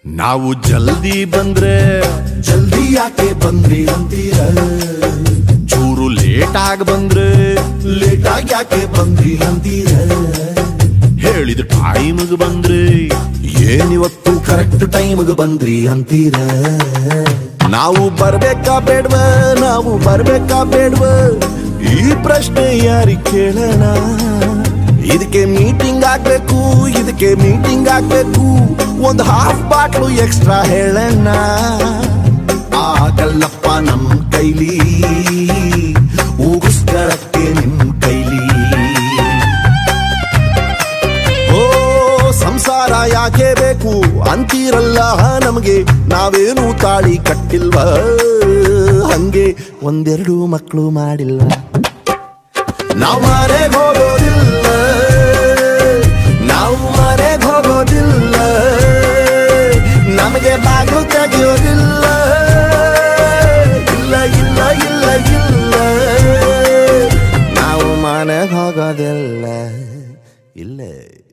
ನಾವು ಜಲ್ದಿ ಬಂದ್ರೆ ಜಲ್ದಿ ಯಾಕೆ ಬಂದ್ರಿ ಅಂತೀರ ಚೂರು ಲೇಟ್ ಆಗಿ ಬಂದ್ರೆ ಲೇಟ್ ಆಗಿ ಯಾಕೆ ಬಂದ್ರಿ ಅಂತೀರ ಹೇಳಿದ ಟೈಮ್ಗೆ ಬಂದ್ರೆ ಏನಿವತ್ತು ಕರೆಕ್ಟ್ ಟೈಮ್ಗೆ ಬಂದ್ರಿ ಅಂತೀರ ನಾವು ಬರ್ಬೇಕಾ ಬೇಡ್ವ ನಾವು ಬರ್ಬೇಕಾ ಬೇಡ್ವ ಈ ಪ್ರಶ್ನೆ ಯಾರಿಗೆ ಕೇಳೋಣ ಇದಕ್ಕೆ ಮೀಟಿಂಗ್ ಆಗ್ಬೇಕು ಇದಕ್ಕೆ ಮೀಟಿಂಗ್ ಆಗ್ಬೇಕು ಒಂದು ಹಾಫ್ ಬಾಟ್ಲು ಎಕ್ಸ್ಟ್ರಾ ಹೇಳೋಣ ಆಗಲ್ಲಪ್ಪ ನಮ್ ಕೈಲಿ ಊಗಿಸ್ಕರಕ್ಕೆ ನಿಮ್ ಕೈಲಿ ಓ ಸಂಸಾರ ಯಾಕೆ ಬೇಕು ಅಂತೀರಲ್ಲ ನಮಗೆ ನಾವೇನು ತಾಳಿ ಕಟ್ಟಿಲ್ವ ಹಂಗೆ ಒಂದೆರಡು ಮಕ್ಕಳು ಮಾಡಿಲ್ಲ ನಾವು ಮನೆಗೆ ಹೋಗೋದಿಲ್ಲ ನಾವು ಮನೆಗೆ ಹೋಗೋದಿಲ್ಲ ನಮಗೆ ಬಾಗಿಲು ತೆಗೆಯೋದಿಲ್ಲ ಇಲ್ಲ ಇಲ್ಲ ಇಲ್ಲ ಇಲ್ಲ ನಾವು ಮನೆಗೆ ಹೋಗೋದಿಲ್ಲ ಇಲ್ಲ